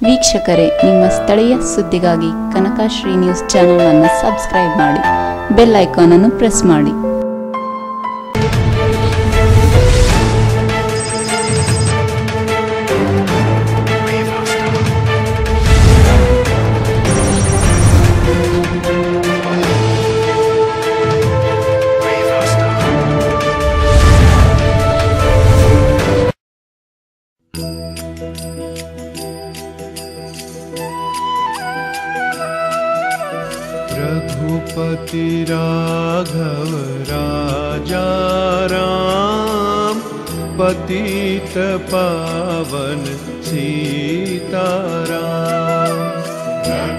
ವೀಕ್ಷಕರೇ ನಿಮ್ಮ ಸ್ಥಳೀಯ ಸುದ್ದಿಗಾಗಿ ಕನಕಶ್ರೀ ನ್ಯೂಸ್ ಚಾನೆಲ್ ಅನ್ನು ಸಬ್ಸ್ಕ್ರೈಬ್ ಮಾಡಿ ಬೆಲ್ ಐಕಾನ್ ಅನ್ನು ಪ್ರೆಸ್ ಮಾಡಿ रघुपति राघव राजा राम पतित पावन सीताराम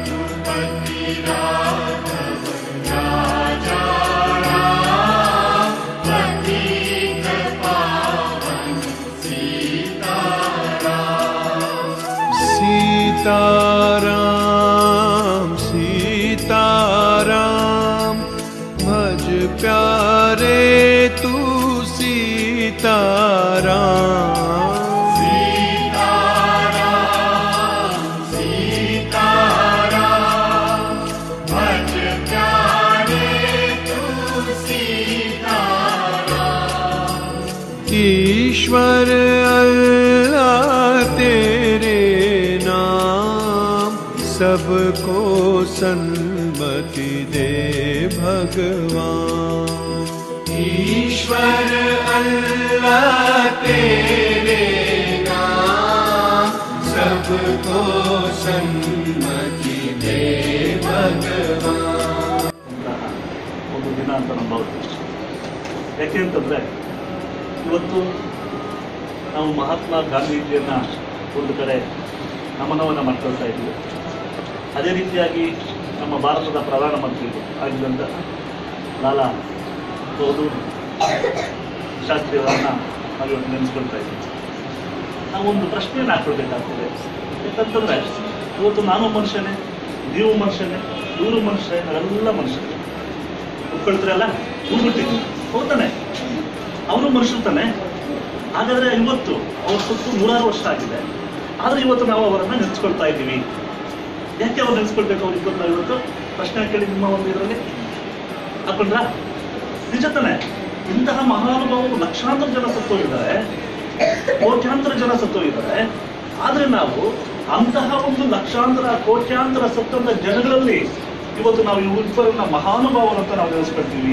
सीताराम सीताराम भज प्यारे तू सीताराम ईश्वर अल्लाह तेरे नाम सबको सन्मति दे भगवान ईश्वर अल्लाह तेरे नाम सबको सन्मति दे भगवान ಅಂತಹ ಒಂದು ದಿನ ಅಂತ ನಾನು ಭಾವಿಸ್ತೀನಿ ಯಾಕೆ ಅಂತಂದರೆ ಇವತ್ತು ನಾವು ಮಹಾತ್ಮ ಗಾಂಧೀಜಿಯನ್ನು ಒಂದು ಕಡೆ ನಮನವನ್ನು ಮಾಡ್ಕೊಳ್ತಾ ಇದ್ವಿ ಅದೇ ರೀತಿಯಾಗಿ ನಮ್ಮ ಭಾರತದ ಪ್ರಧಾನಮಂತ್ರಿಗಳು ಆಗಿದ್ದಂಥ ಲಾಲಾ ಬಹದ್ದೂರ್ ಶಾಸ್ತ್ರಿಯವರನ್ನು ನಾವು ಇವತ್ತು ನೆನೆಸ್ಕೊಳ್ತಾ ಇದ್ದೀವಿ ನಾವು ಒಂದು ಪ್ರಶ್ನೆಯನ್ನು ಹಾಕೊಳ್ಬೇಕಾಗ್ತದೆ ಯಾಕಂತಂದರೆ ಇವತ್ತು ನಾನು ಮನುಷ್ಯನೇ ನೀವು ಮನುಷ್ಯನೇ ಇವರು ಮನುಷ್ಯ ನಾವೆಲ್ಲ ಮನುಷ್ಯರೇ ಒಪ್ಕೊಳ್ತಾರಲ್ಲ ಹೋಗ್ಬಿಟ್ಟಿದ್ವಿ ಹೋಗ್ತಾನೆ ಅವರು ಮನುಷ್ಯರು ತಾನೆ ಹಾಗಾದ್ರೆ ಇವತ್ತು ಅವ್ರ ಸುತ್ತು ನೂರಾರು ವರ್ಷ ಆಗಿದೆ ಆದ್ರೆ ಇವತ್ತು ನಾವು ಅವರನ್ನ ನೆನೆಸ್ಕೊಳ್ತಾ ಇದ್ದೀವಿ ಯಾಕೆ ಅವ್ರು ನೆನೆಸ್ಕೊಳ್ಬೇಕು ಅವ್ರು ಇಬ್ಬರು ನಾವು ಇವತ್ತು ಪ್ರಶ್ನೆ ಕೇಳಿ ನಿಮ್ಮ ಒಂದು ಇದರಲ್ಲಿ ಹಾಕೊಂಡ್ರ ನಿಜ ತಾನೆ ಇಂತಹ ಮಹಾನುಭಾವರು ಲಕ್ಷಾಂತರ ಜನ ಸತ್ತೋಗಿದ್ದಾರೆ ಕೋಟ್ಯಾಂತರ ಜನ ಸತ್ತೋಗಿದ್ದಾರೆ ಆದ್ರೆ ನಾವು ಅಂತಹ ಒಂದು ಲಕ್ಷಾಂತರ ಕೋಟ್ಯಾಂತರ ಸತ್ತಂತ ಜನಗಳಲ್ಲಿ ಇವತ್ತು ನಾವು ಇಬ್ಬರನ್ನ ಮಹಾನುಭಾವರು ಅಂತ ನಾವು ನೆನೆಸ್ಕೊಳ್ತೀವಿ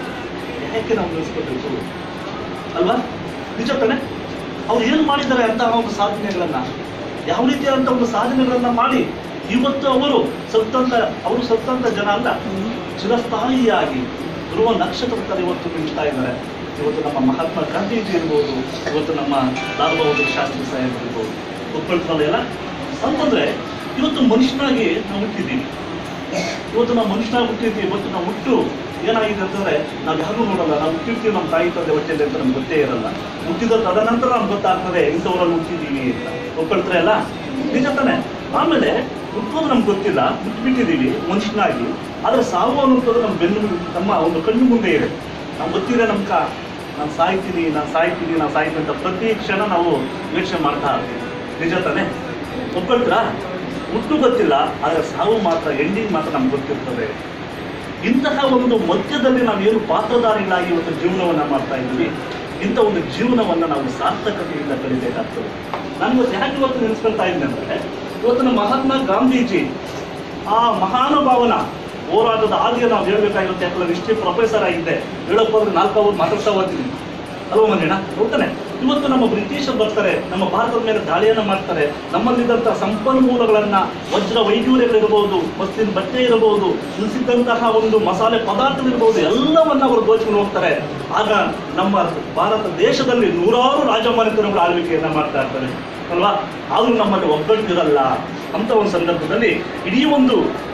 ಯಾಕೆ ನಾವು ನೆನೆಸ್ಕೊಳ್ಬೇಕು ಅಲ್ವಾ ನಿಜ ತಾನೆ ಅವ್ರು ಏನು ಮಾಡಿದ್ದಾರೆ ಅಂತಹ ಒಂದು ಸಾಧನೆಗಳನ್ನ ಯಾವ ರೀತಿಯಾದಂಥ ಒಂದು ಸಾಧನೆಗಳನ್ನ ಮಾಡಿ ಇವತ್ತು ಅವರು ಸತ್ತಂತ ಅವರು ಸತ್ತಂತ ಜನ ಅಲ್ಲ ಚಿರಸ್ಥಾಯಿಯಾಗಿ ಧ್ರುವ ನಕ್ಷತ್ರ ತರ ಇವತ್ತು ನಿಲ್ತಾ ಇದ್ದಾರೆ ಇವತ್ತು ನಮ್ಮ ಮಹಾತ್ಮ ಗಾಂಧೀಜಿ ಇರ್ಬೋದು ಇವತ್ತು ನಮ್ಮ ಲಾಲ್ ಬಹದ್ದೂರ್ ಶಾಸ್ತ್ರಿ ಸಾಹೇಬ್ ಇರ್ಬೋದು ಒಪ್ಕೊಳ್ತಾರಲ್ಲ ಅಂತಂದ್ರೆ ಇವತ್ತು ಮನುಷ್ಯನಾಗಿ ನಾವು ಹುಟ್ಟಿದ್ದೀವಿ ಇವತ್ತು ನಾವು ಮನುಷ್ಯನಾಗಿ ಹುಟ್ಟಿರ್ತೀವಿ ಇವತ್ತು ನಾವು ಹುಟ್ಟು ಏನಾಗಿದೆ ಅಂತಂದ್ರೆ ನಾವು ಯಾರು ನೋಡಲ್ಲ ನಾವು ಹುಟ್ಟಿರ್ತೀವಿ ನಮ್ಮ ತಾಯಿ ತಂದೆ ಹೊಟ್ಟೆಲಿ ಅಂತ ನಮ್ಗೆ ಗೊತ್ತೇ ಇರಲ್ಲ ಹುಟ್ಟಿದ ತದನಂತರ ನಮ್ಗೆ ಗೊತ್ತಾಗ್ತದೆ ಇಂಥವ್ರಲ್ಲಿ ಹುಟ್ಟಿದ್ದೀವಿ ಅಂತ ಒಪ್ಕೊಳ್ತಾರೆ ಅಲ್ಲ ನಿಜ ತಾನೆ ಆಮೇಲೆ ಹುಟ್ಟೋದು ನಮ್ಗೆ ಗೊತ್ತಿಲ್ಲ ಹುಟ್ಟಿಬಿಟ್ಟಿದ್ದೀವಿ ಮನುಷ್ಯನಾಗಿ ಆದ್ರೆ ಸಾವು ಅನ್ನೋದು ನಮ್ಮ ಬೆನ್ನು ಮುಂದೆ- ನಮ್ಮ ಒಂದು ಕಣ್ಣು ಮುಂದೆ ಇದೆ ನಮ್ಗೆ ಗೊತ್ತಿದೆ ನಮ್ಕ ನಾನು ಸಾಯ್ತೀನಿ ನಾನು ಸಾಯ್ತೀನಿ ನಾನು ಸಾಯ್ತೀನಿ ಅಂತ ಪ್ರತಿ ಕ್ಷಣ ನಾವು ಯೋಚನೆ ಮಾಡ್ತಾ ಇರ್ತೀವಿ ನಿಜ ತಾನೆ ಒಪ್ಕೊಳ್ತೀರಾ ಹುಟ್ಟು ಗೊತ್ತಿಲ್ಲ ಆದರೆ ಸಾವು ಮಾತ್ರ ಎಂಡಿಂಗ್ ಮಾತ್ರ ನಮ್ಗೆ ಗೊತ್ತಿರ್ತದೆ ಇಂತಹ ಒಂದು ಮಧ್ಯದಲ್ಲಿ ನಾವು ಏನು ಪಾತ್ರಧಾರಿಗಳಾಗಿ ಇವತ್ತು ಜೀವನವನ್ನ ಮಾಡ್ತಾ ಇದ್ದೀವಿ ಇಂಥ ಒಂದು ಜೀವನವನ್ನ ನಾವು ಸಾರ್ಥಕತೆಯಿಂದ ಕಲಿಬೇಕಾಗ್ತದೆ ನಾನು ಇವತ್ತು ಯಾಕೆ ಇವತ್ತು ನೆನೆಸ್ಕೊಳ್ತಾ ಇದ್ದೀನಿ ಅಂದ್ರೆ ಇವತ್ತು ನಮ್ಮ ಮಹಾತ್ಮ ಗಾಂಧೀಜಿ ಆ ಮಹಾನುಭಾವನ ಹೋರಾಟದ ಹಾದಿಗೆ ನಾವು ಹೇಳ್ಬೇಕಾಗಿರುತ್ತೆ ಯಾಕಂದ್ರೆ ಇಷ್ಟೇ ಪ್ರೊಫೆಸರ್ ಆಗಿದ್ದೆ ಹೇಳೋಕೆ ಹೋದ್ರೆ ನಾಲ್ಕು ಅವ್ರು ಮಾತಾಡ್ತಾ ಹೋಗ್ತೀನಿ ಅಲ್ವಾ ಮಂಜಣ್ಣ ಹೋಗ್ತಾನೆ ಇವತ್ತು ನಮ್ಮ ಬ್ರಿಟಿಷರು ಬರ್ತಾರೆ ನಮ್ಮ ಭಾರತದ ಮೇಲೆ ದಾಳಿಯನ್ನ ಮಾಡ್ತಾರೆ ನಮ್ಮಲ್ಲಿದ್ದಂತಹ ಸಂಪನ್ಮೂಲಗಳನ್ನ ವಜ್ರ ವೈಡೂರ್ಯಗಳಿರ್ಬೋದು ಮಸ್ತಿನ ಬಟ್ಟೆ ಇರಬಹುದು ಇಳಿಸಿದ್ದಂತಹ ಒಂದು ಮಸಾಲೆ ಪದಾರ್ಥಗಳಿರ್ಬೋದು ಎಲ್ಲವನ್ನ ಅವರು ದೋಚ್ಕೊಂಡು ಹೋಗ್ತಾರೆ ಆಗ ನಮ್ಮ ಭಾರತ ದೇಶದಲ್ಲಿ ನೂರಾರು ರಾಜಮನೆತನಗಳು ಆಳ್ವಿಕೆಯನ್ನ ಮಾಡ್ತಾ ಇರ್ತಾರೆ ಅಲ್ವಾ ಆದ್ರೂ ನಮ್ಮಲ್ಲಿ ಒಗ್ಗಟ್ಟಿರಲ್ಲ ಅಂತ ಒಂದು ಸಂದರ್ಭದಲ್ಲಿ ಇಡೀ ಒಂದು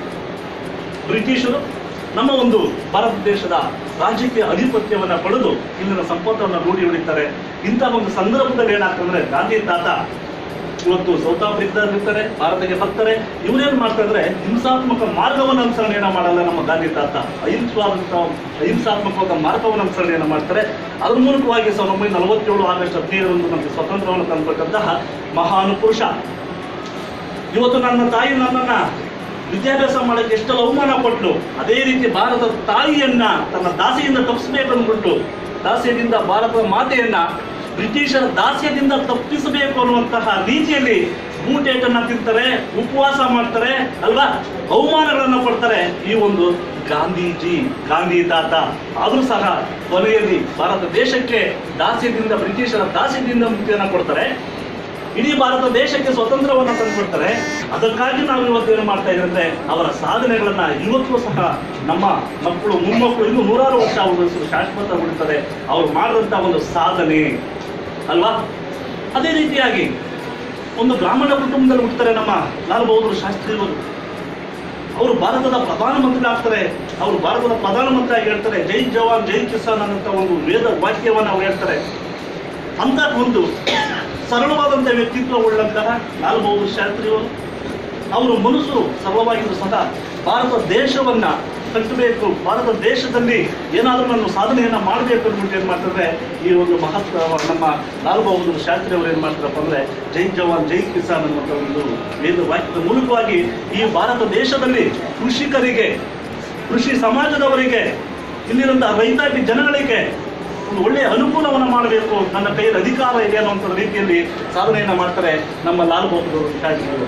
ಬ್ರಿಟಿಷರು ನಮ್ಮ ಒಂದು ಭಾರತ ದೇಶದ ರಾಜಕೀಯ ಅಧಿಪತ್ಯವನ್ನ ಪಡೆದು ಇಲ್ಲಿನ ಸಂಪತ್ತನ್ನು ರೂಢಿ ಹೊಡಿತಾರೆ ಇಂತಹ ಒಂದು ಸಂದರ್ಭದಲ್ಲಿ ಏನಾಗ್ತಂದ್ರೆ ಗಾಂಧಿ ತಾತ ಇವತ್ತು ಸೌತ್ ಆಫ್ರಿಕಾದಲ್ಲಿ ಇರ್ತಾರೆ ಭಾರತಕ್ಕೆ ಬರ್ತಾರೆ ಇವ್ರೇನ್ ಮಾಡ್ತಾ ಇದ್ರೆ ಹಿಂಸಾತ್ಮಕ ಮಾರ್ಗವನ್ನು ಅನುಸರಣೆಯನ್ನ ಮಾಡಲ್ಲ ನಮ್ಮ ಗಾಂಧಿ ತಾತ ಅಹಿಂಸಾತ್ಮಕ ಅಹಿಂಸಾತ್ಮಕವಾದ ಮಾರ್ಗವನ್ನು ಅನುಸರಣೆಯನ್ನ ಮಾಡ್ತಾರೆ ಅದ್ರ ಮೂಲಕವಾಗಿ ಸಾವಿರದ ಒಂಬೈನೂರ ನಲವತ್ತೇಳು ಆಗಸ್ಟ್ ಹದಿನೈದರಂದು ನಮಗೆ ಸ್ವತಂತ್ರವನ್ನು ತಂದುಕೊಟ್ಟಂತಹ ಮಹಾನ್ ಪುರುಷ ಇವತ್ತು ನನ್ನ ತಾಯಿ ನನ್ನನ್ನ ವಿದ್ಯಾಭ್ಯಾಸ ಮಾಡಕ್ಕೆ ಎಷ್ಟೆಲ್ಲ ಅವಮಾನ ಪಟ್ಲು ಅದೇ ರೀತಿ ಭಾರತದ ತಾಯಿಯನ್ನ ತನ್ನ ದಾಸಿಯಿಂದ ತಪ್ಪಿಸ್ಬೇಕು ಅಂದ್ಬಿಟ್ಟು ದಾಸ್ಯದಿಂದ ಭಾರತದ ಮಾತೆಯನ್ನ ಬ್ರಿಟಿಷರ ದಾಸ್ಯದಿಂದ ತಪ್ಪಿಸಬೇಕು ಅನ್ನುವಂತಹ ರೀತಿಯಲ್ಲಿ ಬೂಟೇಟನ್ನ ತಿಂತಾರೆ ಉಪವಾಸ ಮಾಡ್ತಾರೆ ಅಲ್ವಾ ಅವಮಾನಗಳನ್ನ ಪಡ್ತಾರೆ ಈ ಒಂದು ಗಾಂಧೀಜಿ ಗಾಂಧಿ ತಾತ ಆದ್ರೂ ಸಹ ಕೊನೆಯಲ್ಲಿ ಭಾರತ ದೇಶಕ್ಕೆ ದಾಸ್ಯದಿಂದ ಬ್ರಿಟಿಷರ ದಾಸ್ಯದಿಂದ ಮುಕ್ತಿಯನ್ನ ಕೊಡ್ತಾರೆ ಇಡೀ ಭಾರತ ದೇಶಕ್ಕೆ ಸ್ವತಂತ್ರವನ್ನು ತಂದುಕೊಡ್ತಾರೆ ಅದಕ್ಕಾಗಿ ನಾವು ಇವತ್ತು ಏನು ಮಾಡ್ತಾ ಇದ್ದೀವಿ ಅಂದ್ರೆ ಅವರ ಸಾಧನೆಗಳನ್ನ ಇವತ್ತು ಸಹ ನಮ್ಮ ಮಕ್ಕಳು ಮೊಮ್ಮಕ್ಕಳು ಇನ್ನು ನೂರಾರು ವರ್ಷ ಅವರು ಶಾಶ್ವತ ಉಳಿತಾರೆ ಅವ್ರು ಮಾಡಿದಂತ ಒಂದು ಸಾಧನೆ ಅಲ್ವಾ ಅದೇ ರೀತಿಯಾಗಿ ಒಂದು ಬ್ರಾಹ್ಮಣ ಕುಟುಂಬದಲ್ಲಿ ಹುಡ್ತಾರೆ ನಮ್ಮ ಲಾಲ್ ಬಹದ್ದೂರ್ ಶಾಸ್ತ್ರಿಗಳು ಅವರು ಭಾರತದ ಪ್ರಧಾನಮಂತ್ರಿ ಆಗ್ತಾರೆ ಅವರು ಭಾರತದ ಪ್ರಧಾನಮಂತ್ರಿ ಆಗಿ ಹೇಳ್ತಾರೆ ಜೈ ಜವಾನ್ ಜೈ ಕಿಸಾನ್ ಅನ್ನಂತ ಒಂದು ವೇದ ವಾಕ್ಯವನ್ನ ಅವ್ರು ಹೇಳ್ತಾರೆ ಅಂತ ಒಂದು ಸರಳವಾದಂಥ ವ್ಯಕ್ತಿತ್ವ ಉಳ್ಳಂತಹ ಲಾಲ್ ಬಹದ್ದೂರ್ ಶಾಸ್ತ್ರಿಯವರು ಅವರು ಮನಸ್ಸು ಸರಳವಾಗಿದ್ದು ಸಹ ಭಾರತ ದೇಶವನ್ನ ಕಟ್ಟಬೇಕು ಭಾರತ ದೇಶದಲ್ಲಿ ಏನಾದರೂ ನಾನು ಸಾಧನೆಯನ್ನ ಮಾಡಬೇಕು ಅಂದ್ಬಿಟ್ಟು ಏನ್ ಮಾಡ್ತಾರೆ ಈ ಒಂದು ಮಹತ್ವ ನಮ್ಮ ಲಾಲ್ ಬಹದ್ದೂರ್ ಶಾಸ್ತ್ರಿ ಅವರು ಏನ್ ಮಾಡ್ತಾರಪ್ಪ ಅಂದ್ರೆ ಜೈ ಜವಾನ್ ಜೈ ಕಿಸಾನ್ ಅನ್ನುವಂಥ ಒಂದು ವೇದ ವಾಕ್ಯದ ಮೂಲಕವಾಗಿ ಈ ಭಾರತ ದೇಶದಲ್ಲಿ ಕೃಷಿಕರಿಗೆ ಕೃಷಿ ಸಮಾಜದವರಿಗೆ ಇಲ್ಲಿರುವಂತಹ ರೈತಾಪಿ ಜನಗಳಿಗೆ ಒಂದು ಒಳ್ಳೆಯ ಅನುಕೂಲವನ್ನು ಮಾಡಬೇಕು ನನ್ನ ಕೈಯಲ್ಲಿ ಅಧಿಕಾರ ಇದೆ ಅನ್ನುವಂಥ ರೀತಿಯಲ್ಲಿ ಸಾಧನೆಯನ್ನ ಮಾಡ್ತಾರೆ ನಮ್ಮ ಲಾಲ್ ಬಹದ್ದೂರ್ ಶಾಸ್ತ್ರಿಗಳು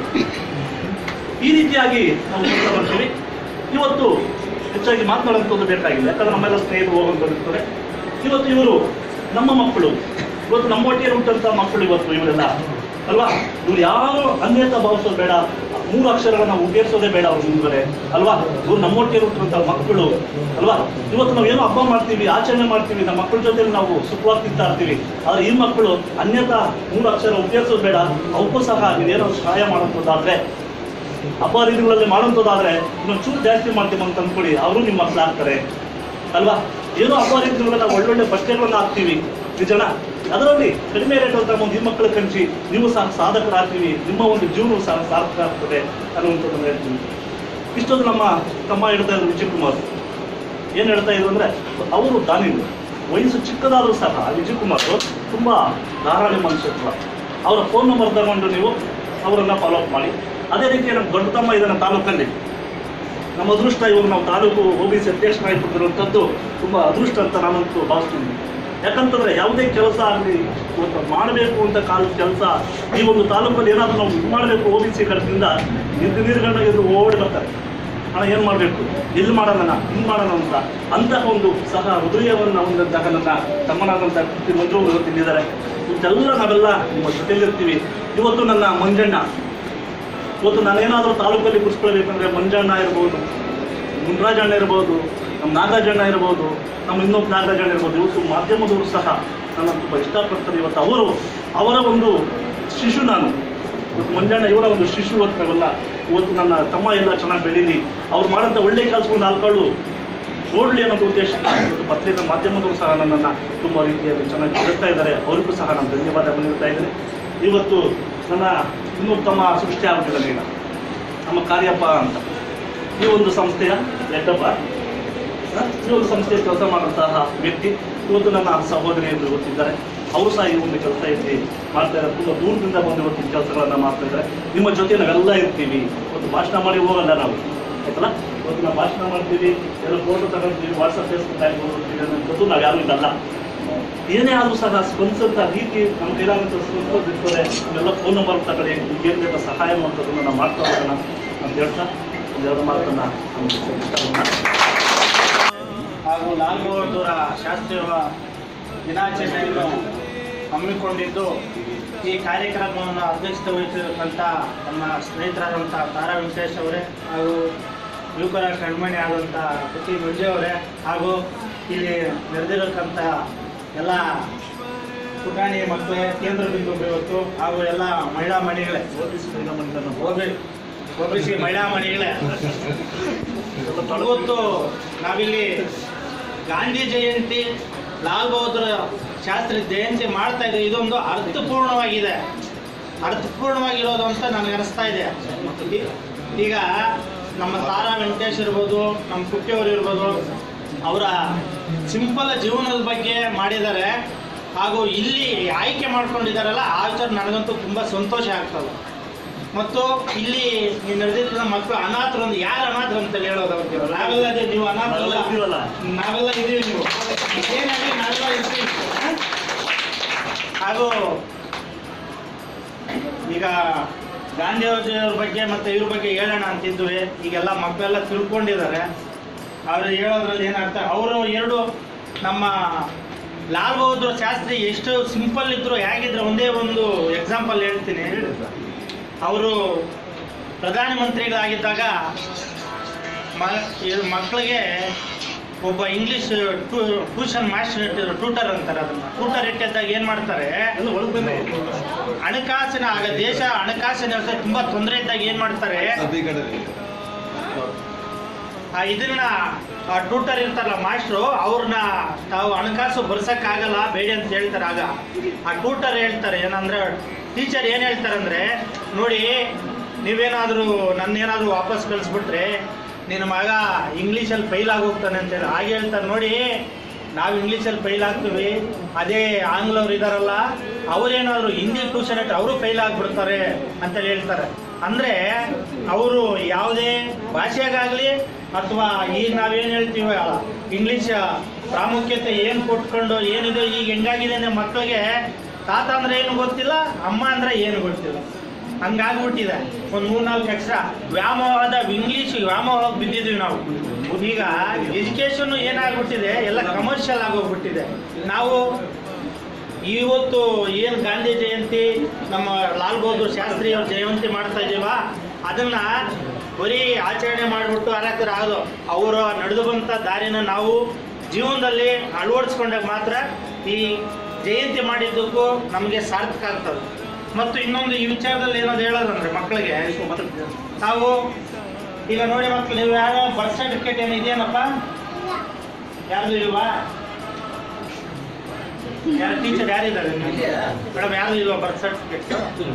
ಈ ರೀತಿಯಾಗಿ ನಾವು ನೋಡ್ತಾ ಬರ್ತೀವಿ ಇವತ್ತು ಹೆಚ್ಚಾಗಿ ಮಾತನಾಡುವಂಥದ್ದು ಬೇಕಾಗಿಲ್ಲ ಯಾಕಂದ್ರೆ ನಮ್ಮೆಲ್ಲ ಸ್ನೇಹಿತರು ಹೋಗುವಂಥದ್ದು ಇವತ್ತು ಇವರು ನಮ್ಮ ಮಕ್ಕಳು ಇವತ್ತು ನಮ್ಮ ಒಟ್ಟಿಗೆ ಹುಟ್ಟಂತ ಮಕ್ಕಳು ಇವತ್ತು ಇವರೆಲ್ಲ ಅಲ್ವಾ ಇವ್ರು ಯಾರು ಅನ್ಯತ ಭಾವಿಸೋದು ಬೇಡ ಮೂರು ಅಕ್ಷರಗಳನ್ನ ಉಪಯೋಗಿಸೋದೇ ಬೇಡ ಅವ್ರ ಮುಂದೆ ಅಲ್ವಾ ಇವ್ರು ನಮ್ಮೊಟ್ಟಿಗೆ ಹುಟ್ಟುವಂತ ಮಕ್ಕಳು ಅಲ್ವಾ ಇವತ್ತು ನಾವು ಏನೋ ಹಬ್ಬ ಮಾಡ್ತೀವಿ ಆಚರಣೆ ಮಾಡ್ತೀವಿ ನಮ್ಮ ಮಕ್ಕಳ ಜೊತೆ ನಾವು ಸುಖವಾಗಿ ತಿಂತಾ ಇರ್ತೀವಿ ಆದ್ರೆ ಈ ಮಕ್ಕಳು ಅನ್ಯತಾ ಮೂರು ಅಕ್ಷರ ಉಪಯೋಗಿಸೋದು ಬೇಡ ಅವಕ್ಕೂ ಸಹ ನೀವೇನೋ ಸಹಾಯ ಮಾಡುವಂಥದ್ದಾದ್ರೆ ಹಬ್ಬ ಹರಿದಿನಗಳಲ್ಲಿ ಮಾಡುವಂಥದ್ದಾದ್ರೆ ಇನ್ನೊಂದು ಚೂರು ಜಾಸ್ತಿ ಮಾಡ್ತೀವಿ ಅಂತ ಅಂದ್ಕೊಳ್ಳಿ ಅವರು ನಿಮ್ಮ ಮಕ್ಕಳು ಆಗ್ತಾರೆ ಅಲ್ವಾ ಏನೋ ಹಬ್ಬ ಹರಿದಿನಗಳಲ್ಲಿ ನಾವು ಒಳ್ಳೊಳ್ಳೆ ಬಟ್ಟೆಗಳನ್ನ ಹಾಕ್ತೀವಿ ನಿಜನ ಅದರಲ್ಲಿ ಕಡಿಮೆ ರೇಟ್ ಅಂತ ಒಂದು ಈ ಮಕ್ಕಳು ಕಲಿಸಿ ನೀವು ಸಹ ಸಾಧಕರಾಗ್ತೀವಿ ನಿಮ್ಮ ಒಂದು ಜೀವನವು ಸಹ ಸಾರ್ಥಕ ಆಗ್ತದೆ ಅನ್ನುವಂಥದ್ದನ್ನು ಹೇಳ್ತೀವಿ ಇಷ್ಟೊಂದು ನಮ್ಮ ತಮ್ಮ ಹೇಳ್ತಾ ಇದ್ರು ವಿಜಯ್ ಕುಮಾರ್ ಏನು ಹೇಳ್ತಾ ಇದ್ರು ಅಂದ್ರೆ ಅವರು ದಾನಿಗಳು ವಯಸ್ಸು ಚಿಕ್ಕದಾದರೂ ಸಹ ವಿಜಯ್ ಕುಮಾರ್ ತುಂಬಾ ಧಾರಾಳಿ ಮನುಷ್ಯತ್ವ ಅವರ ಫೋನ್ ನಂಬರ್ ತಗೊಂಡು ನೀವು ಅವರನ್ನ ಫಾಲೋ ಅಪ್ ಮಾಡಿ ಅದೇ ರೀತಿ ನಮ್ಮ ದೊಡ್ಡ ತಮ್ಮ ಇದನ್ನ ತಾಲೂಕಲ್ಲಿ ನಮ್ಮ ಅದೃಷ್ಟ ಇವಾಗ ನಾವು ತಾಲೂಕು ಒ ಬಿ ಸಿ ಅಧ್ಯಕ್ಷರಾಗಿರುವಂಥದ್ದು ತುಂಬ ಅದೃಷ್ಟ ಅಂತ ನಾನಂತೂ ಭಾವಿಸ್ತೀನಿ ಯಾಕಂತಂದ್ರೆ ಯಾವುದೇ ಕೆಲಸ ಆಗಲಿ ಇವತ್ತು ಮಾಡಬೇಕು ಅಂತ ಕಾಲ ಕೆಲಸ ಈ ಒಂದು ತಾಲೂಕಲ್ಲಿ ಏನಾದರೂ ನಾವು ಇದು ಮಾಡಬೇಕು ಒ ಬಿ ಸಿ ಕಡೆಯಿಂದ ನಿಂತು ನೀರುಗಳನ್ನ ಎದ್ದು ಓಡಿ ಬರ್ತಾರೆ ಹಣ ಏನು ಮಾಡಬೇಕು ಎಲ್ಲಿ ಮಾಡೋಣ ಇಲ್ಲಿ ಮಾಡೋಣ ಅಂತ ಅಂತಹ ಒಂದು ಸಹ ಹೃದಯವನ್ನು ಹೊಂದಂತಹ ನನ್ನ ತಮ್ಮನಾದಂಥ ಕೃತಿ ಮಂಜು ಅವರು ಇವತ್ತು ಇಲ್ಲಿದ್ದಾರೆ ಇವತ್ತೆಲ್ಲ ನಾವೆಲ್ಲ ನಿಮ್ಮ ಜೊತೆಲಿರ್ತೀವಿ ಇವತ್ತು ನನ್ನ ಮಂಜಣ್ಣ ಇವತ್ತು ನಾನೇನಾದರೂ ತಾಲೂಕಲ್ಲಿ ಕೂರಿಸ್ಕೊಳ್ಬೇಕಂದ್ರೆ ಮಂಜಣ್ಣ ಇರ್ಬೋದು ಮುನ್ರಾಜಣ್ಣ ಇರ್ಬೋದು ನಮ್ಮ ನಾಗರಾಜಣ್ಣ ಇರ್ಬೋದು ನಮ್ಮ ಇನ್ನೊಬ್ಬ ನಾಗರಾಜಣ್ಣ ಇರ್ಬೋದು ಇವತ್ತು ಮಾಧ್ಯಮದವರು ಸಹ ನನ್ನ ತುಂಬ ಇಷ್ಟಪಡ್ತಾರೆ ಇವತ್ತು ಅವರು ಅವರ ಒಂದು ಶಿಶು ನಾನು ಇವತ್ತು ಮಂಜಣ್ಣ ಇವರ ಒಂದು ಶಿಶು ಇವತ್ತು ನಾವೆಲ್ಲ ಇವತ್ತು ನನ್ನ ತಮ್ಮ ಎಲ್ಲ ಚೆನ್ನಾಗಿ ಬೆಳೀಲಿ ಅವ್ರು ಮಾಡೋಂಥ ಒಳ್ಳೆ ಕೆಲಸವನ್ನು ನಾಲ್ಕಾಳು ನೋಡಲಿ ಅನ್ನೋ ಉದ್ದೇಶ ಇವತ್ತು ಪತ್ರಿಕಾ ಮಾಧ್ಯಮದವರು ಸಹ ನನ್ನನ್ನು ತುಂಬ ರೀತಿಯಲ್ಲಿ ಚೆನ್ನಾಗಿ ಬೆಳೆಸ್ತಾ ಇದ್ದಾರೆ ಅವ್ರಿಗೂ ಸಹ ನಾನು ಧನ್ಯವಾದ ನೀಡ್ತಾ ಇದ್ದೇನೆ ಇವತ್ತು ನನ್ನ ಇನ್ನೂ ತಮ್ಮ ಸೃಷ್ಟಿ ಆಗ್ಬಿಟ್ಟಿದ್ದಾನೆ ಈಗ ನಮ್ಮ ಕಾರ್ಯಪ್ಪ ಅಂತ ಈ ಒಂದು ಸಂಸ್ಥೆಯ ಹೆಡ್ಡಪ್ಪ ಹ? ಈ ಒಂದು ಸಂಸ್ಥೆಯ ಕೆಲಸ ಮಾಡುವಂತಹ ವ್ಯಕ್ತಿ ಇವತ್ತು ನನ್ನ ಸಹೋದರಿ ಎಂದು ಗೊತ್ತಿದ್ದಾರೆ ಅವರು ಸಹ ಈ ಒಂದು ಕೆಲಸ ಇಲ್ಲಿ ಮಾಡ್ತಾ ಇದ್ದಾರೆ ತುಂಬ ದೂರದಿಂದ ಬಂದು ಇವತ್ತಿನ ಕೆಲಸಗಳನ್ನ ಮಾಡ್ತಾ ಇದ್ದಾರೆ ನಿಮ್ಮ ಜೊತೆ ನಾವೆಲ್ಲ ಇರ್ತೀವಿ ಇವತ್ತು ಭಾಷಣ ಮಾಡಿ ಹೋಗಲ್ಲ ನಾವು ಆಯ್ತಲ್ಲ ಇವತ್ತು ನಾವು ಭಾಷಣ ಮಾಡ್ತೀವಿ ಎಲ್ಲ ಫೋಟೋ ತಗೊಳ್ತೀವಿ ವಾಟ್ಸಪ್ ಫೇಸ್ಬುಕ್ ಆಗಿ ಹೋಗ್ತೀವಿ ಅನ್ನೋದು ನಾವು ಯಾರು ಇದಲ್ಲ ಏನೇ ಆದರೂ ಸಹ ಸ್ಪಂದಿಸಂತ ರೀತಿ ನಮ್ಮ ಕೈಲಾಗಂತ ಸ್ಪಂದಿರ್ತದೆ ನಾವೆಲ್ಲ ಫೋನ್ ನಂಬರ್ ತಗೊಳ್ಳಿ ನಿಮ್ಗೆ ಏನು ಬೇಕಾ ಸಹಾಯ ಮಾಡುವಂಥದ್ದನ್ನು ನಾವು ಮಾಡ್ತಾ ಹೋಗೋಣ ಅಂತ ಹೇಳ್ತಾ ಒಂದೆರಡು ಮಾತನ್ನ ನಾನು ಇಷ್ಟಪಡ್ತೀನಿ. ಹಾಗೂ ಲಾಲ್ ಬಹದ್ದೂರ ಶಾಸ್ತ್ರೀಯ ದಿನಾಚರಣೆಯನ್ನು ಹಮ್ಮಿಕೊಂಡಿದ್ದು ಈ ಕಾರ್ಯಕ್ರಮವನ್ನು ಅಧ್ಯಕ್ಷತೆ ವಹಿಸಿರ್ತಕ್ಕಂಥ ನಮ್ಮ ಸ್ನೇಹಿತರಾದಂಥ ತಾರಾ ವೆಂಕಟೇಶ್ ಅವರೇ ಹಾಗೂ ಯುವಕರ ಕಣ್ಮಣಿ ಆದಂಥ ಕೃತಿ ಮಂಜು ಅವರೇ ಹಾಗೂ ಇಲ್ಲಿ ನೆರೆದಿರತಕ್ಕಂಥ ಎಲ್ಲ ಪುಟಾಣಿ ಮಕ್ಕಳೇ ಕೇಂದ್ರ ಬಿಂದು ಇವತ್ತು ಹಾಗೂ ಎಲ್ಲ ಮಹಿಳಾ ಮಣಿಗಳೇ ಓದಿಸಿ ಕೈಲ ಮನಿತನ ಓಬಿ ಓಬಿಸಿ ಮಹಿಳಾ ಮಣಿಗಳೇ ಇವತ್ತು ನಾವಿಲ್ಲಿ ಗಾಂಧಿ ಜಯಂತಿ ಲಾಲ್ ಬಹದ್ದೂರ್ ಶಾಸ್ತ್ರಿ ಜಯಂತಿ ಮಾಡ್ತಾ ಇದ್ದೀವಿ ಇದೊಂದು ಅರ್ಥಪೂರ್ಣವಾಗಿದೆ ಅರ್ಥಪೂರ್ಣವಾಗಿರೋದು ಅಂತ ನನಗೆ ಅನಿಸ್ತಾ ಇದೆ ಈ- ಈಗ ನಮ್ಮ ತಾರಾ ವೆಂಕಟೇಶ್ ಇರ್ಬೋದು ನಮ್ಮ ಕುಟ್ಟಿಯವರು ಇರ್ಬೋದು ಅವರ ಸಿಂಪಲ್ ಜೀವನದ ಬಗ್ಗೆ ಮಾಡಿದ್ದಾರೆ ಹಾಗೂ ಇಲ್ಲಿ ಆಯ್ಕೆ ಮಾಡ್ಕೊಂಡಿದ್ದಾರಲ್ಲ ಆ ವಿಚಾರ ನನಗಂತೂ ತುಂಬ ಸಂತೋಷ ಆಗ್ತದೆ ಮತ್ತು ಇಲ್ಲಿ ನಡೆದಿದ್ದ ಮಕ್ಕಳು ಅನಾಥರು ಒಂದು ಯಾರು ಅನಾಥರು ಅಂತ ಹೇಳೋದು ಅವ್ರಿಗೆ ನಾವೆಲ್ಲ ಅದೇ ನೀವು ಅನಾಥರಲ್ಲ ನಾವೆಲ್ಲ ಇದ್ದೀವಲ್ಲ. ನಾವೆಲ್ಲ ಇದೀವಿ ನೀವು ಏನಾಗಲಿ ನಾವೆಲ್ಲ ಇರ್ತೀವಿ ಹ? ಹಾಗೂ ಈಗ ಗಾಂಧಿಯವ್ರ ಬಗ್ಗೆ ಮತ್ತೆ ಇವ್ರ ಬಗ್ಗೆ ಹೇಳೋಣ ಅಂತಿದ್ವಿ ಈಗೆಲ್ಲ ಮಕ್ಕಳೆಲ್ಲ ತಿಳ್ಕೊಂಡಿದ್ದಾರೆ ಅವ್ರು ಹೇಳೋದ್ರಲ್ಲಿ ಏನರ್ಥ ಅವರು ಎರಡು ನಮ್ಮ ಲಾಲ್ ಬಹದ್ದೂರ್ ಶಾಸ್ತ್ರಿ ಎಷ್ಟು ಸಿಂಪಲ್ ಇದ್ರು ಹೇಗಿದ್ರು ಒಂದೇ ಒಂದು ಎಕ್ಸಾಂಪಲ್ ಹೇಳ್ತೀನಿ ಅವರು ಪ್ರಧಾನಮಂತ್ರಿಗಳಾಗಿದ್ದಾಗ ಮ ಇದು ಮಕ್ಕಳಿಗೆ ಒಬ್ಬ ಇಂಗ್ಲಿಷ್ ಟ್ಯೂಷನ್ ಮಾಸ್ಟರ್ ಇಟ್ಟಿದ್ರು ಟ್ಯೂಟರ್ ಅಂತಾರೆ ಅದನ್ನ ಟ್ಯೂಟರ್ ಇಟ್ಟಿದ್ದಾಗ ಏನು ಮಾಡ್ತಾರೆ ಎಲ್ಲ ಒಳಗೆ ಬನ್ನಿ ಹಣಕಾಸಿನ ಆಗ ದೇಶ ಹಣಕಾಸಿನ ವ್ಯವಸ್ಥೆ ತುಂಬಾ ತೊಂದರೆ ಇದ್ದಾಗ ಏನ್ ಮಾಡ್ತಾರೆ ಆ ಇದನ್ನ ಟ್ಯೂಟರ್ ಇರ್ತಾರಲ್ಲ ಮಾಸ್ಟ್ರು ಅವ್ರನ್ನ ತಾವು ಹಣಕಾಸು ಬರ್ಸಕ್ ಆಗಲ್ಲ ಬೇಡಿ ಅಂತ ಹೇಳ್ತಾರೆ ಆಗ ಆ ಟ್ಯೂಟರ್ ಹೇಳ್ತಾರೆ ಏನಂದ್ರೆ ಟೀಚರ್ ಏನ್ ಹೇಳ್ತಾರೆ ಅಂದ್ರೆ ನೋಡಿ ನೀವೇನಾದ್ರೂ ನನ್ನೇನಾದ್ರೂ ವಾಪಸ್ ಕಳಿಸ್ಬಿಟ್ರೆ ನಿನ್ನ ಮಗ ಇಂಗ್ಲೀಷಲ್ಲಿ ಫೈಲ್ ಆಗೋಗ್ತಾನೆ ಅಂತ ಹೇಳಿ ಹಾಗೆ ಹೇಳ್ತಾರೆ ನೋಡಿ ನಾವು ಇಂಗ್ಲೀಷಲ್ಲಿ ಫೈಲ್ ಆಗ್ತೀವಿ ಅದೇ ಆಂಗ್ಲವ್ರು ಇದಾರಲ್ಲ ಅವರೇನಾದ್ರು ಹಿಂದಿ ಟ್ಯೂಷನ್ ಇಟ್ಟು ಅವರು ಫೈಲ್ ಆಗ್ಬಿಡ್ತಾರೆ ಅಂತೇಳಿ ಹೇಳ್ತಾರೆ ಅಂದ್ರೆ ಅವರು ಯಾವುದೇ ಭಾಷೆಗಾಗ್ಲಿ ಅಥವಾ ಈಗ ನಾವೇನ್ ಹೇಳ್ತೀವಿ ಇಂಗ್ಲಿಷ್ ಪ್ರಾಮುಖ್ಯತೆ ಏನ್ ಕೊಟ್ಕೊಂಡು ಏನಿದೆ ಈಗ ಹೆಂಗಾಗಿದೆ ಅಂದ್ರೆ ಮಕ್ಕಳಿಗೆ ತಾತ ಅಂದ್ರೆ ಏನು ಗೊತ್ತಿಲ್ಲ ಅಮ್ಮ ಅಂದ್ರೆ ಏನು ಗೊತ್ತಿಲ್ಲ ಹಂಗಾಗ್ಬಿಟ್ಟಿದೆ ಒಂದ್ ಮೂರ್ನಾಲ್ಕು ಎಕ್ಸ್ಟ್ರಾ ವ್ಯಾಮೋಹದ ಇಂಗ್ಲಿಷ್ ವ್ಯಾಮೋಹಕ್ಕೆ ಬಿದ್ದಿದ್ವಿ ನಾವು ಈಗ ಎಜುಕೇಶನ್ ಏನಾಗ್ಬಿಟ್ಟಿದೆ ಎಲ್ಲ ಕಮರ್ಷಿಯಲ್ ಆಗೋಗ್ಬಿಟ್ಟಿದೆ ನಾವು ಇವತ್ತು ಏನು ಗಾಂಧಿ ಜಯಂತಿ ನಮ್ಮ ಲಾಲ್ ಬಹದ್ದೂರ್ ಶಾಸ್ತ್ರಿ ಅವ್ರ ಜಯಂತಿ ಮಾಡ್ತಾ ಇದೀವ ಅದನ್ನ ಬರೀ ಆಚರಣೆ ಮಾಡಿಬಿಟ್ಟು ಆರಾಕರ ಆಗೋದು ಅವರು ನಡೆದು ಬಂತ ದಾರಿನ ನಾವು ಜೀವನದಲ್ಲಿ ಅಳವಡಿಸ್ಕೊಂಡಾಗ ಮಾತ್ರ ಈ ಜಯಂತಿ ಮಾಡಿದ್ದಕ್ಕೂ ನಮಗೆ ಸಾರ್ಥಕ ಆಗ್ತದೆ ಮತ್ತು ಇನ್ನೊಂದು ಈ ವಿಚಾರದಲ್ಲಿ ಏನಾದ್ರು ಹೇಳೋದಂದ್ರೆ ಮಕ್ಕಳಿಗೆ ತಾವು ಈಗ ನೋಡಿ ಮಕ್ಕಳು ನೀವು ಯಾರ ಬರ್ತ್ ಸರ್ಟಿಫಿಕೇಟ್ ಏನು ಇದೆಯೇನಪ್ಪ ಯಾರ್ದು ಇಲ್ವಾ ಯಾರು ಟೀಚರ್ ಯಾರಿದ್ದಾರೆ ಮೇಡಮ್ ಯಾರು ಇಲ್ವಾ ಬರ್ತ್ ಸರ್ಟಿಫಿಕೇಟ್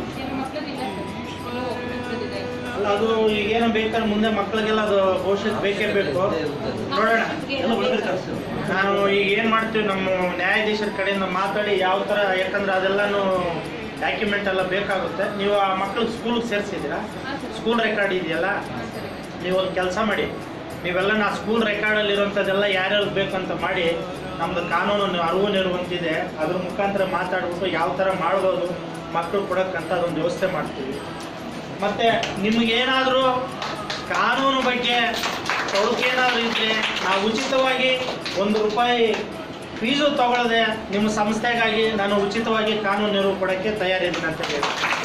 ಅಲ್ಲ ಅದು ಈಗೇನು ಬೇಕಾದ್ರೆ ಮುಂದೆ ಮಕ್ಕಳಿಗೆಲ್ಲ ಅದು ಭವಿಷ್ಯಕ್ಕೆ ಬೇಕೇ ಬೇಕು ನೋಡೋಣ ಎಲ್ಲ ಒಳಗಡೆ ಕಳಿಸಿ ನಾವು ಈಗ ಏನು ಮಾಡ್ತೀವಿ ನಮ್ಮ ನ್ಯಾಯಾಧೀಶರ ಕಡೆಯಿಂದ ಮಾತಾಡಿ ಯಾವ ಥರ ಯಾಕಂದ್ರೆ ಅದೆಲ್ಲನೂ ಡಾಕ್ಯುಮೆಂಟ್ ಎಲ್ಲ ಬೇಕಾಗುತ್ತೆ ನೀವು ಆ ಮಕ್ಕಳಿಗೆ ಸ್ಕೂಲ್ಗೆ ಸೇರಿಸಿದ್ದೀರಾ ಸ್ಕೂಲ್ ರೆಕಾರ್ಡ್ ಇದೆಯಲ್ಲ ನೀವು ಒಂದು ಕೆಲಸ ಮಾಡಿ ನೀವೆಲ್ಲ ನಾ ಸ್ಕೂಲ್ ರೆಕಾರ್ಡಲ್ಲಿ ಇರೋಂಥದ್ದೆಲ್ಲ ಯಾರ್ಯಾರು ಬೇಕಂತ ಮಾಡಿ ನಮ್ದು ಕಾನೂನು ಅರಿವು ನೆರವಂತಿದೆ ಅದ್ರ ಮುಖಾಂತರ ಮಾತಾಡ್ಬಿಟ್ಟು ಯಾವ ಥರ ಮಾಡ್ಬೋದು ಮಕ್ಕಳು ಕೊಡೋಕ್ಕಂತ ಅದೊಂದು ವ್ಯವಸ್ಥೆ ಮಾಡ್ತೀವಿ ಮತ್ತೆ ನಿಮಗೇನಾದರೂ ಕಾನೂನು ಬಗ್ಗೆ ಏನಾದರೂ ಇದ್ರೆ ನಾವು ಉಚಿತವಾಗಿ ಒಂದು ರೂಪಾಯಿ ಫೀಸು ತಗೊಳ್ಳದೆ ನಿಮ್ಮ ಸಂಸ್ಥೆಗಾಗಿ ನಾನು ಉಚಿತವಾಗಿ ಕಾನೂನು ನೆರವು ಕೊಡೋಕ್ಕೆ ತಯಾರಿದ್ದೀನಿ ಅಂತ ಹೇಳಿ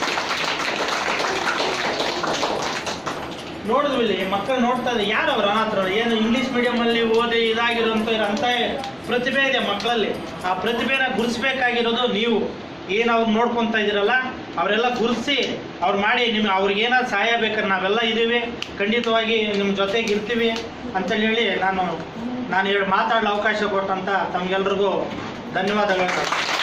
ನೋಡಿದ್ವಿ ಇಲ್ಲಿ ಮಕ್ಕಳು ನೋಡ್ತಾ ಇದ್ದಾರೆ ಯಾರು ಅವ್ರು ಅನಾಥರು ಏನು ಇಂಗ್ಲೀಷ್ ಮೀಡಿಯಮಲ್ಲಿ ಓದಿ ಇದಾಗಿರೋಂಥ ಅಂತ ಪ್ರತಿಭೆ ಇದೆ ಮಕ್ಕಳಲ್ಲಿ ಆ ಪ್ರತಿಭೆನ ಗುರುತಿಸ್ಬೇಕಾಗಿರೋದು ನೀವು ಏನು ಅವ್ರು ನೋಡ್ಕೊತಾ ಇದ್ದೀರಲ್ಲ ಅವರೆಲ್ಲ ಗುರುತಿಸಿ ಅವ್ರು ಮಾಡಿ ನಿಮ್ಗೆ ಅವ್ರಿಗೆ ಏನಾದ್ರು ಸಹಾಯ ಬೇಕಾದ್ರೆ ನಾವೆಲ್ಲ ಇದ್ದೀವಿ ಖಂಡಿತವಾಗಿ ನಿಮ್ಮ ಜೊತೆಗೆ ಇರ್ತೀವಿ ಅಂತೇಳಿ ಹೇಳಿ ನಾನು ನಾನು ಹೇಳಿ ಮಾತಾಡಲು ಅವಕಾಶ ಕೊಟ್ಟಂತ ತಮಗೆಲ್ರಿಗೂ ಧನ್ಯವಾದಗಳು